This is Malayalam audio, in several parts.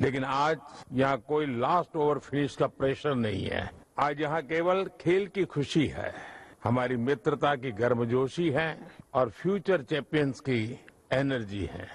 लेकिन आज यहाँ कोई लास्ट ओवर फिनिश का प्रेशर नहीं है आज यहाँ केवल खेल की खुशी है हमारी मित्रता की गर्मजोशी है और फ्यूचर चैंपियंस की एनर्जी है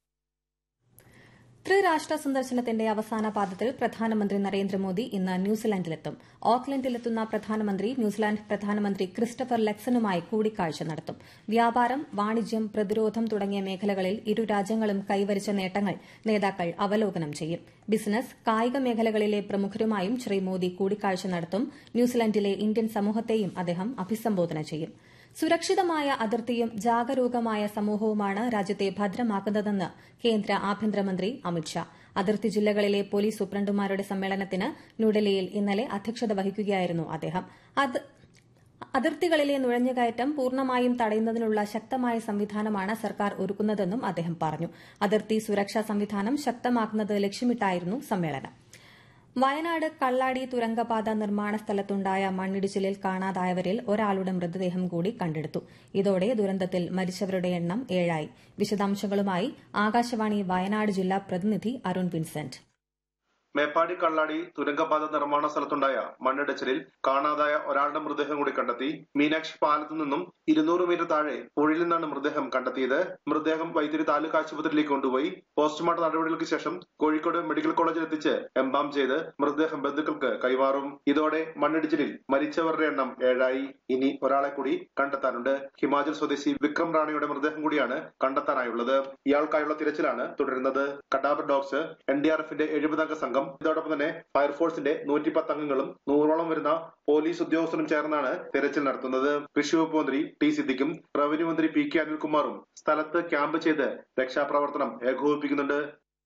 ത്രിരാഷ്ട്ര സന്ദർശനത്തിന്റെ അവസാന പാദത്തിൽ പ്രധാനമന്ത്രി നരേന്ദ്രമോദി ഇന്ന് ന്യൂസിലാൻഡിലെത്തും ഓക്ലൻഡിലെത്തുന്ന പ്രധാനമന്ത്രി ന്യൂസിലാൻഡ് പ്രധാനമന്ത്രി ക്രിസ്റ്റഫർ ലെക്സനുമായി കൂടിക്കാഴ്ച നടത്തും വ്യാപാരം വാണിജ്യം പ്രതിരോധം തുടങ്ങിയ മേഖലകളിൽ ഇരു രാജ്യങ്ങളും കൈവരിച്ച നേട്ടങ്ങൾ നേതാക്കൾ അവലോകനം ചെയ്യും ബിസിനസ് കായിക മേഖലകളിലെ പ്രമുഖരുമായും ശ്രീ മോദി കൂടിക്കാഴ്ച നടത്തും ന്യൂസിലാൻഡിലെ ഇന്ത്യൻ സമൂഹത്തെയും അദ്ദേഹം അഭിസംബോധന ചെയ്യും സുരക്ഷിതമായ അതിർത്തിയും ജാഗരൂകമായ സമൂഹവുമാണ് രാജ്യത്തെ ഭദ്രമാക്കുന്നതെന്ന് കേന്ദ്ര ആഭ്യന്തരമന്ത്രി അമിത്ഷാ അതിർത്തി ജില്ലകളിലെ പോലീസ് സൂപ്രണ്ടുമാരുടെ സമ്മേളനത്തിന് ന്യൂഡൽഹിയിൽ ഇന്നലെ അധ്യക്ഷത വഹിക്കുകയായിരുന്നു അദ്ദേഹം അതിർത്തികളിലെ നുഴഞ്ഞുകയറ്റം പൂർണ്ണമായും തടയുന്നതിനുള്ള ശക്തമായ സംവിധാനമാണ് സർക്കാർ ഒരുക്കുന്നതെന്നും അദ്ദേഹം പറഞ്ഞു അതിർത്തി സുരക്ഷാ സംവിധാനം ശക്തമാക്കുന്നത് ലക്ഷ്യമിട്ടായിരുന്നു സമ്മേളനം വയനാട് കള്ളാടി തുരങ്കപാത നിർമ്മാണ സ്ഥലത്തുണ്ടായ മണ്ണിടിച്ചിലിൽ കാണാതായവരിൽ ഒരാളുടെ മൃതദേഹം കൂടി കണ്ടെടുത്തു ഇതോടെ ദുരന്തത്തിൽ മരിച്ചവരുടെ എണ്ണം ഏഴായി വിശദാംശങ്ങളുമായി ആകാശവാണി വയനാട് ജില്ലാ പ്രതിനിധി അരുൺ വിൻസെന്റ് മേപ്പാടി കള്ളാടി തുരങ്കപാത നിർമ്മാണ സ്ഥലത്തുണ്ടായ മണ്ണിടിച്ചിലിൽ കാണാതായ ഒരാളുടെ മൃതദേഹം കൂടി കണ്ടെത്തി മീനാക്ഷി പാലത്തു നിന്നും ഇരുന്നൂറ് മീറ്റർ താഴെ പുഴയിൽ നിന്നാണ് മൃതദേഹം കണ്ടെത്തിയത് മൃതദേഹം വൈദ്യുതി താലൂക്ക് ആശുപത്രിയിലേക്ക് കൊണ്ടുപോയി പോസ്റ്റ്മോർട്ടം നടപടികൾക്ക് ശേഷം കോഴിക്കോട് മെഡിക്കൽ കോളേജിൽ എത്തിച്ച് എംബാം ചെയ്ത് മൃതദേഹം ബന്ധുക്കൾക്ക് കൈമാറും ഇതോടെ മണ്ണിടിച്ചിലിൽ മരിച്ചവരുടെ എണ്ണം ഏഴായി ഇനി ഒരാളെ കൂടി കണ്ടെത്താനുണ്ട് ഹിമാചൽ സ്വദേശി വിക്രം റാണിയുടെ മൃതദേഹം കൂടിയാണ് കണ്ടെത്താനായുള്ളത് ഇയാൾക്കായുള്ള തിരച്ചിലാണ് തുടരുന്നത് cadaver dogs N D R എഫിന്റെ എഴുപതംഗ സംഘം ഇതോടൊപ്പം തന്നെ ഫയർഫോഴ്സിന്റെ നൂറ്റിപ്പത്ത് അംഗങ്ങളും നൂറോളം വരുന്ന പോലീസ് ഉദ്യോഗസ്ഥരും ചേർന്നാണ് തെരച്ചിൽ നടത്തുന്നത് കൃഷി വകുപ്പ് മന്ത്രി ടി സിദ്ദിഖും റവന്യൂ മന്ത്രി പി കെ അനിൽകുമാറും സ്ഥലത്ത് ക്യാമ്പ് ചെയ്ത് രക്ഷാപ്രവർത്തനം ഏകോപിപ്പിക്കുന്നുണ്ട്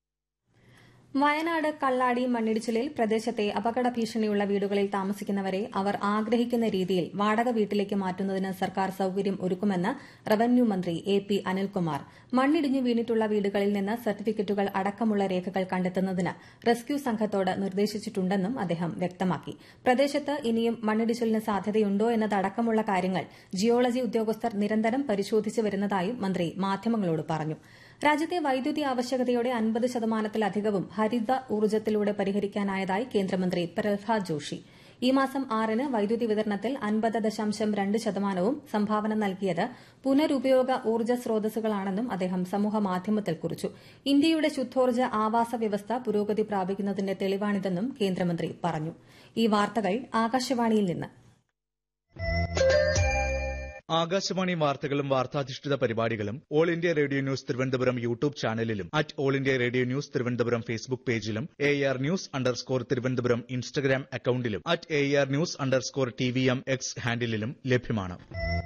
വയനാട് കള്ളാടി മണ്ണിടിച്ചിലിൽ പ്രദേശത്തെ അപകട ഭീഷണിയുള്ള വീടുകളിൽ താമസിക്കുന്നവരെ അവർ ആഗ്രഹിക്കുന്ന രീതിയിൽ വാടക വീട്ടിലേക്ക് മാറ്റുന്നതിന് സർക്കാർ സൌകര്യം ഒരുക്കുമെന്ന് റവന്യൂ മന്ത്രി എ പി അനിൽകുമാർ മണ്ണിടിഞ്ഞു വീണിട്ടുള്ള വീടുകളിൽ നിന്ന് സർട്ടിഫിക്കറ്റുകൾ അടക്കമുള്ള രേഖകൾ കണ്ടെത്തുന്നതിന് റെസ്ക്യൂ സംഘത്തോട് നിർദ്ദേശിച്ചിട്ടുണ്ടെന്നും അദ്ദേഹം വ്യക്തമാക്കി പ്രദേശത്ത് ഇനിയും മണ്ണിടിച്ചിലിന് സാധ്യതയുണ്ടോ എന്നതടക്കമുള്ള കാര്യങ്ങൾ ജിയോളജി ഉദ്യോഗസ്ഥർ നിരന്തരം പരിശോധിച്ചു വരുന്നതായും മന്ത്രി മാധ്യമങ്ങളോട് പറഞ്ഞു രാജ്യത്തെ വൈദ്യുതി ആവശ്യകതയുടെ അൻപത് ശതമാനത്തിലധികവും ഹരിത ഊർജ്ജത്തിലൂടെ പരിഹരിക്കാനായതായി കേന്ദ്രമന്ത്രി പ്രഹ്ലാദ് ജോഷി ഈ മാസം ആറിന് വൈദ്യുതി വിതരണത്തിൽ അൻപത് ദശാംശം രണ്ട് ശതമാനവും സംഭാവന നൽകിയത് പുനരുപയോഗ ഊർജ്ജ സ്രോതസ്സുകളാണെന്നും അദ്ദേഹം സമൂഹമാധ്യമത്തിൽ കുറിച്ചു ഇന്ത്യയുടെ ശുദ്ധോർജ്ജ ആവാസ വ്യവസ്ഥ പുരോഗതി പ്രാപിക്കുന്നതിന്റെ തെളിവാണിതെന്നും കേന്ദ്രമന്ത്രി പറഞ്ഞു ഈ വാർത്തകൾ ആകാശവാണിയിൽ നിന്ന് ആകാശവാണി വാർത്തകളും വാർത്താധിഷ്ഠിത പരിപാടികളും all India radio news Thiruvananthapuram YouTube ചാനലിലും at all India radio news Thiruvananthapuram Facebook പേജിലും A R news underscore Thiruvananthapuram Instagram അക്കൌണ്ടിലും at A R news underscore T V M X ഹാൻഡിലും ലഭ്യമാണ്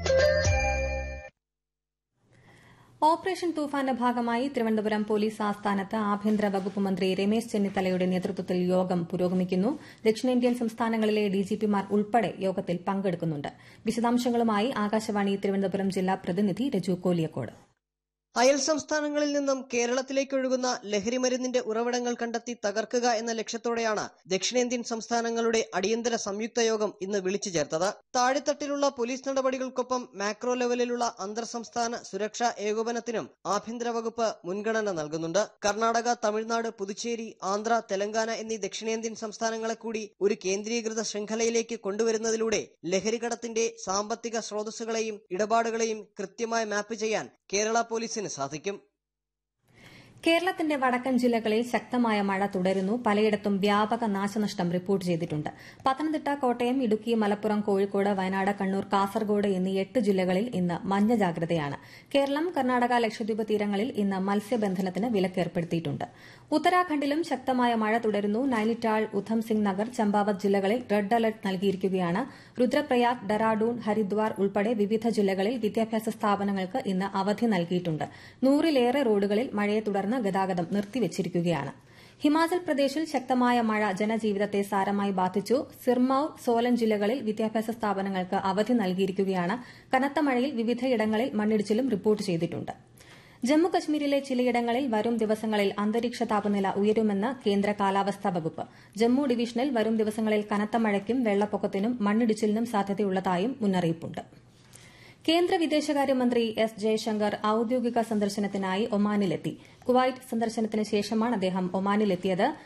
ഓപ്പറേഷൻ തൂഫാന്റെ ഭാഗമായി തിരുവനന്തപുരം പോലീസ് ആസ്ഥാനത്ത് ആഭ്യന്തര വകുപ്പ് മന്ത്രി രമേശ് ചെന്നിത്തലയുടെ നേതൃത്വത്തിൽ യോഗം പുരോഗമിക്കുന്നു ദക്ഷിണേന്ത്യൻ സംസ്ഥാനങ്ങളിലെ ഡിജിപിമാർ ഉൾപ്പെടെ യോഗത്തിൽ പങ്കെടുക്കുന്നുണ്ട് വിശദാംശങ്ങളുമായി ആകാശവാണി തിരുവനന്തപുരം ജില്ലാ പ്രതിനിധി രജു കോലിയക്കോട് അയൽ സംസ്ഥാനങ്ങളിൽ നിന്നും കേരളത്തിലേക്ക് ഒഴുകുന്ന ലഹരിമരുന്നിന്റെ ഉറവിടങ്ങൾ കണ്ടെത്തി തകർക്കുക എന്ന ലക്ഷ്യത്തോടെയാണ് ദക്ഷിണേന്ത്യൻ സംസ്ഥാനങ്ങളുടെ അടിയന്തര സംയുക്ത യോഗം ഇന്ന് വിളിച്ചു ചേർത്തത് താഴെത്തട്ടിലുള്ള പോലീസ് നടപടികൾക്കൊപ്പം മാക്രോ ലെവലിലുള്ള അന്തർ സംസ്ഥാന സുരക്ഷാ ഏകോപനത്തിനും ആഭ്യന്തര വകുപ്പ് മുൻഗണന നൽകുന്നുണ്ട് കർണാടക തമിഴ്നാട് പുതുച്ചേരി ആന്ധ്ര തെലങ്കാന എന്നീ ദക്ഷിണേന്ത്യൻ സംസ്ഥാനങ്ങളെ കൂടി ഒരു കേന്ദ്രീകൃത ശൃംഖലയിലേക്ക് കൊണ്ടുവരുന്നതിലൂടെ ലഹരികടത്തിന്റെ സാമ്പത്തിക സ്രോതസ്സുകളെയും ഇടപാടുകളെയും കൃത്യമായി മാപ്പ് ചെയ്യാൻ കേരള പോലീസിന് സാധിക്കും കേരളത്തിന്റെ വടക്കൻ ജില്ലകളിൽ ശക്തമായ മഴ തുടരുന്നു പലയിടത്തും വ്യാപക നാശനഷ്ടം റിപ്പോർട്ട് ചെയ്തിട്ടുണ്ട് പത്തനംതിട്ട കോട്ടയം ഇടുക്കി മലപ്പുറം കോഴിക്കോട് വയനാട് കണ്ണൂർ കാസർഗോഡ് എന്നീ എട്ട് ജില്ലകളിൽ ഇന്ന് മഞ്ഞ ജാഗ്രതയാണ് കേരളം കർണാടക ലക്ഷദ്വീപ് തീരങ്ങളിൽ ഇന്ന് മത്സ്യബന്ധനത്തിന് വിലക്കേർപ്പെടുത്തിയിട്ടുണ്ട് ഉത്തരാഖണ്ഡിലും ശക്തമായ മഴ തുടരുന്നു നൈനിറ്റാൾ ഉധംസിംഗ് നഗർ ചമ്പാവത് ജില്ലകളിൽ റെഡ് അലർട്ട് നൽകിയിരിക്കുകയാണ് രുദ്രപ്രയാഗ് ഡെറാഡൂൺ ഹരിദ്വാർ ഉൾപ്പെടെ വിവിധ ജില്ലകളിൽ വിദ്യാഭ്യാസ സ്ഥാപനങ്ങൾക്ക് ഇന്ന് അവധി നൽകിയിട്ടുണ്ട് നൂറിലേറെ റോഡുകളിൽ മഴയെ തുടർന്ന് ഗതാഗതം നിർത്തിവച്ചിരിക്കുകയാണ് ഹിമാചൽ പ്രദേശിൽ ശക്തമായ മഴ ജനജീവിതത്തെ സാരമായി ബാധിച്ചു സിർമൌർ സോലൻ ജില്ലകളിൽ വിദ്യാഭ്യാസ സ്ഥാപനങ്ങൾക്ക് അവധി നൽകിയിരിക്കുകയാണ് കനത്ത മഴയിൽ വിവിധയിടങ്ങളിൽ മണ്ണിടിച്ചിലും റിപ്പോർട്ട് ചെയ്തിട്ടുണ്ട് ജമ്മു കശ്മീരിലെ ചിലയിടങ്ങളിൽ വരും ദിവസങ്ങളിൽ അന്തരീക്ഷ താപനില ഉയരുമെന്ന് കേന്ദ്ര കാലാവസ്ഥാ വകുപ്പ് ജമ്മു ഡിവിഷനിൽ വരും ദിവസങ്ങളിൽ കനത്ത മഴയ്ക്കും വെള്ളപ്പൊക്കത്തിനും മണ്ണിടിച്ചിലിനും സാധ്യതയുള്ളതായും മുന്നറിയിപ്പുണ്ട് കേന്ദ്ര വിദേശകാര്യമന്ത്രി എസ് ജയശങ്കർ ഔദ്യോഗിക സന്ദർശനത്തിനായി ഒമാനിലെത്തി കുവൈറ്റ് സന്ദർശനത്തിന് ശേഷമാണ് അദ്ദേഹം ഒമാനിലെത്തിയത്